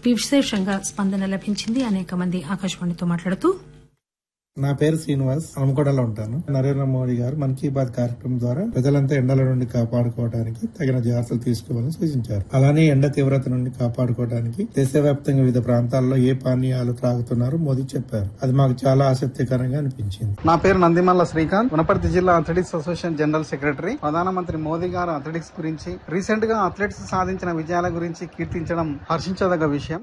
విశేషంగా స్పందన లభించింది అనేక మంది ఆకాశవాణితో మాట్లాడుతూ నా పేరు శ్రీనివాస్ అమకొండలో ఉంటాను నరేంద్ర మోడీ గారు మన్ కీ బాత్ కార్యక్రమం ద్వారా ప్రజలంతా ఎండల నుండి కాపాడుకోవడానికి తగిన జాగ్రత్తలు తీసుకోవాలని సూచించారు అలానే ఎండ తీవ్రత నుండి కాపాడుకోవడానికి దేశవ్యాప్తంగా వివిధ ప్రాంతాల్లో ఏ పానీయాలు త్రాగుతున్నారో మోదీ చెప్పారు అది మాకు చాలా ఆసక్తికరంగా అనిపించింది నా పేరు నందిమల్ల శ్రీకాంత్ వనపర్తి జిల్లా అథ్లెటిక్స్ అసోసియేషన్ జనరల్ సెక్రటరీ ప్రధానమంత్రి మోదీ గారు అథ్లెటిక్స్ గురించి రీసెంట్ గా అథ్లెట్స్ సాధించిన విజయాల గురించి కీర్తించడం హర్షించదగ్గ విషయం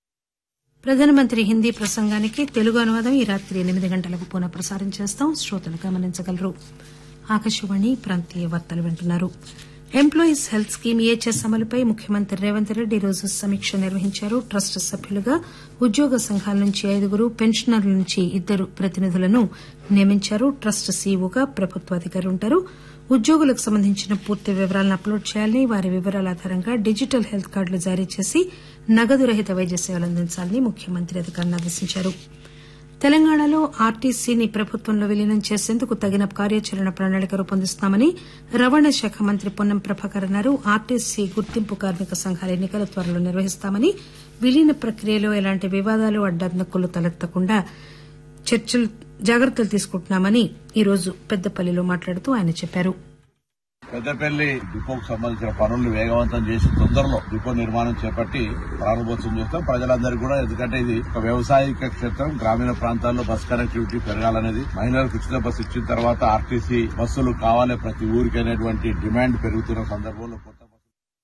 ప్రధానమంత్రి హిందీ ప్రసంగానికి తెలుగు అనువాదం ఈ రాత్రి ఎనిమిది గంటలకు పునః ప్రసారం చేస్తాం శ్రోతలు గమనించగలరు ఆకాశవాణి ప్రాంతీయ వార్తలు వింటున్నారు ఎంప్లాయీస్ హెల్త్ స్కీమ్ ఏహెచ్ఎస్ అమలుపై ముఖ్యమంత్రి రేవంత్ రెడ్డి ఈరోజు సమీక్ష నిర్వహించారు ట్రస్ట్ సభ్యులుగా ఉద్యోగ సంఘాల నుంచి ఐదుగురు పెన్షనర్ల నుంచి ఇద్దరు ప్రతినిధులను నియమించారు ట్రస్ట్ సీఈఓగా ప్రభుత్వాధికారి ఉంటారు ఉద్యోగులకు సంబంధించిన పూర్తి వివరాలను అప్లోడ్ చేయాలని వారి వివరాల ఆధారంగా డిజిటల్ హెల్త్ కార్డులు జారీ చేసి నగదు రహిత వైద్య సేవలు అందించాలని ముఖ్యమంత్రి అధికారులను ఆదేశించారు తెలంగాణలో ఆర్టీసీని ప్రభుత్వంలో విలీనం చేసేందుకు తగిన కార్యాచరణ ప్రణాళిక రూపొందిస్తున్నామని రవాణా శాఖ మంత్రి పొన్నం ప్రభాకర్ అన్నారు ఆర్టీసీ గుర్తింపు కార్మిక సంఘాల ఎన్నికలు త్వరలో నిర్వహిస్తామని విలీన ప్రక్రియలో ఎలాంటి వివాదాలు అడ్డంకులు తలెత్తకుండా చర్చలు జాగ్రత్తలు తీసుకుంటున్నామని ఈరోజు పెద్దపల్లిలో మాట్లాడుతూ ఆయన చెప్పారు పెద్దపల్లి డిపోకు సంబంధించిన పనులు వేగవంతం చేసి తొందరలో డిపో నిర్మాణం చేపట్టి ప్రారంభోత్సవం చేస్తాం ప్రజలందరికీ కూడా ఎందుకంటే ఇది ఒక వ్యవసాయక క్షేత్రం గ్రామీణ ప్రాంతాల్లో బస్ కనెక్టివిటీ పెరగాలనేది మహిళలకు ఉచిత బస్సు ఇచ్చిన తర్వాత ఆర్టీసీ బస్సులు కావాలి ప్రతి ఊరికి అనేటువంటి డిమాండ్ పెరుగుతున్న సందర్భంలో కొత్త బస్సులు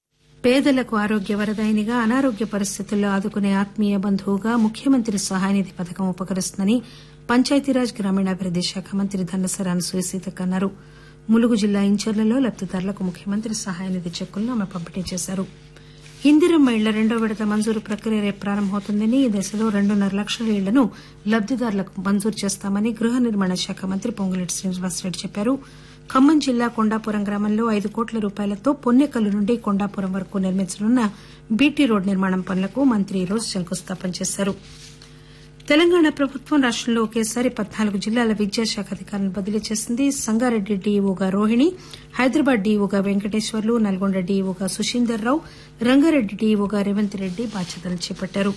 పేదలకు ఆరోగ్య వరదాయినిగా అనారోగ్య పరిస్థితుల్లో ఆదుకునే ఆత్మీయ బంధువుగా ముఖ్యమంత్రి సహాయనిధి పథకం ఉపకరిస్తుందని పంచాయతీరాజ్ గ్రామీణాభివృద్ది శాఖ మంత్రి ధనసరి అనసూయ సీతక్క అన్నారు ములుగు జిల్లా ఇంచర్లలో లబ్దిదారులకు ముఖ్యమంత్రి సహాయనిధి చెక్కులను ఆమె పంపిణీ చేశారు ఇందిరమ్మ ఇళ్ల రెండో విడత మంజూరు ప్రక్రియ రేపు ప్రారంభమవుతుందని ఈ దశలో రెండున్నర లక్షల ఇళ్లను లబ్దిదారులకు మంజూరు చేస్తామని గృహ నిర్మాణ శాఖ మంత్రి పొంగులేటి శ్రీనివాసరెడ్డి చెప్పారు ఖమ్మం జిల్లా కొండాపురం గ్రామంలో ఐదు కోట్ల రూపాయలతో పొన్నెకల్లు నుండి కొండాపురం వరకు నిర్మించనున్న బీటీ రోడ్ నిర్మాణం పనులకు మంత్రి ఈ రోజు శంకుస్థాపన చేశారు తెలంగాణ ప్రభుత్వం రాష్టంలో ఒకేసారి పద్నాలుగు జిల్లాల విద్యాశాఖ అధికారులను బదిలీ చేసింది సంగారెడ్డి డీఈఓగా రోహిణి హైదరాబాద్ డీఈఓగా వెంకటేశ్వర్లు నల్గొండ డీఈఓగా సుశీందర్ రావు రంగారెడ్డి డీఈఓగా రేవంత్ రెడ్డి బాధ్యతలు చేపట్టారు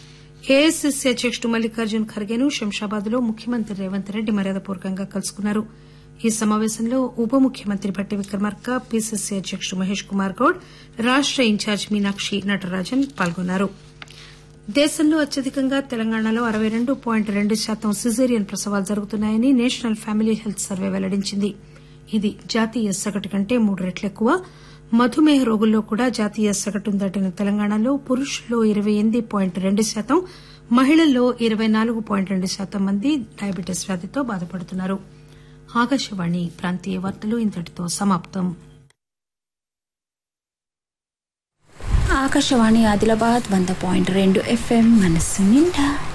ఏఐసీసీ అధ్యకుడు మల్లికార్జున్ ఖర్గేను శంషాబాద్ లో ముఖ్యమంత్రి రేవంత్ రెడ్డి మర్యాదపూర్వకంగా కలుసుకున్నారు ఈ సమావేశంలో ఉప ముఖ్యమంత్రి భట్టి విక్రమార్క పీసీసీ అధ్యకుడు మహేష్ కుమార్ గౌడ్ రాష్ట ఇన్ఛార్జ్ మీనాక్షి నటరాజన్ పాల్గొన్నారు దేశంలో అత్యధికంగా తెలంగాణలో అరవై రెండు పాయింట్ రెండు శాతం సిజేరియన్ ప్రసవాలు జరుగుతున్నాయని నేషనల్ ఫ్యామిలీ హెల్త్ సర్వే వెల్లడించింది ఇది జాతీయ సగటు కంటే మూడు రెట్లు ఎక్కువ మధుమేహ రోగుల్లో కూడా జాతీయ సగటును దాటిన తెలంగాణలో పురుషుల్లో ఇరవై ఎనిమిది పాయింట్ రెండు శాతం మహిళల్లో ఇరవై నాలుగు పాయింట్ రెండు శాతం మంది డయాబెటీస్ వ్యాధితో బాధపడుతున్నారు ఆకాశవాణి ప్రాంతీయ వార్తలు ఇంతటితో సమాప్తం ఆకాశవాణి ఆదిలాబాద్ వంద పాయింట్ రెండు ఎఫ్ఎం మనస్సు నిండా